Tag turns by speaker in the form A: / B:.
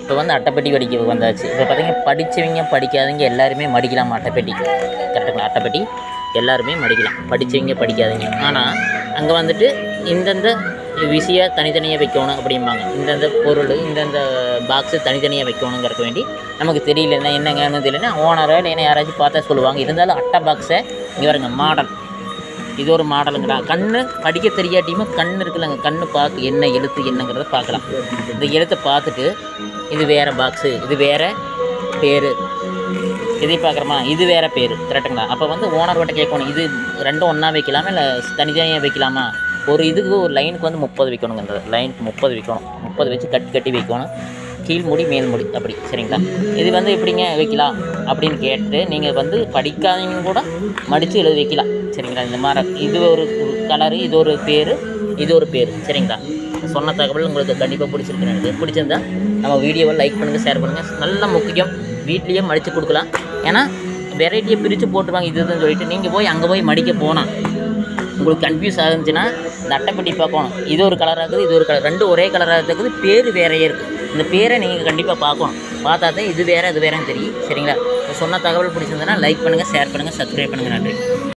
A: இப்போ வந்து அட்டைப்பெட்டி படிக்க வந்தாச்சு இப்போ பார்த்தீங்கன்னா படித்தவங்க படிக்காதவங்க எல்லாருமே மடிக்கலாம் அட்டைப்பெட்டி கரெக்டுங்களா அட்டைப்பெட்டி எல்லாருமே மடிக்கலாம் படித்தவங்க படிக்காதவங்க ஆனால் அங்கே வந்துட்டு இந்தந்த விஷயம் தனித்தனியாக வைக்கணும் அப்படிம்பாங்க இந்தந்த பொருள் இந்தந்த பாக்ஸு தனித்தனியாக வைக்கணுங்கிறக்க வேண்டி நமக்கு தெரியலன்னா என்னங்கன்னு தெரியலன்னா ஓனரோ இல்லை யாராச்சும் பார்த்தா சொல்லுவாங்க இருந்தாலும் அட்டை பாக்ஸை இங்கே வருங்க மாடல் இது ஒரு மாடலுங்கடா கண்ணு படிக்க தெரியாட்டியுமே கண் இருக்குல்லங்க கண்ணு பார்த்து என்ன எழுத்து என்னங்கிறத பார்க்கலாம் இந்த எழுத்தை பார்த்துட்டு இது வேறு பாக்ஸு இது வேறு பேர் இதை பார்க்குறோமா இது வேறு பேர் கரெக்டுங்களா அப்போ வந்து ஓனர் கிட்ட கேட்கணும் இது ரெண்டும் ஒன்றா வைக்கலாமா இல்லை தனித்தனியாக வைக்கலாமா ஒரு இதுக்கு ஒரு லைனுக்கு வந்து முப்பது வைக்கணுங்க இந்த லைனுக்கு முப்பது வைக்கணும் முப்பது வச்சு கட்டி கட்டி வைக்கணும் கீழ் முடி மேல் முடி அப்படி சரிங்களா இது வந்து எப்படிங்க வைக்கலாம் அப்படின்னு கேட்டு நீங்கள் வந்து படிக்காதவங்க கூட மடித்து எழுதி வைக்கலாம் சரிங்களா இந்த மாதிரி இது ஒரு கலரு இது ஒரு பேர் இது ஒரு பேர் சரிங்களா சொன்ன தகவல் உங்களுக்கு கண்டிப்பாக பிடிச்சிருக்கு எனக்கு பிடிச்சிருந்தா நம்ம வீடியோவை லைக் பண்ணுங்கள் ஷேர் பண்ணுங்கள் நல்ல முக்கியம் வீட்லேயே மடித்து கொடுக்கலாம் ஏன்னா வெரைட்டியை பிரித்து போட்டுருவாங்க இது இதுன்னு சொல்லிட்டு நீங்கள் போய் அங்கே போய் மடிக்க போனால் உங்களுக்கு கன்ஃபியூஸ் ஆகுச்சுன்னா இந்த அட்டைப்பெட்டி பார்க்கணும் இது ஒரு கலராக இருக்குது இது ஒரு கலர் ரெண்டு ஒரே கலராக இருக்குது பேர் வேறையே இருக்குது இந்த பேரை நீங்கள் கண்டிப்பாக பார்க்கணும் பார்த்தா தான் இது வேறு இது வேறேன்னு தெரியும் சரிங்களா சொன்ன தகவல் பிடிச்சிருந்ததுன்னா லைக் பண்ணுங்கள் ஷேர் பண்ணுங்கள் சப்ஸ்கிரைப் பண்ணுங்கள் நன்றி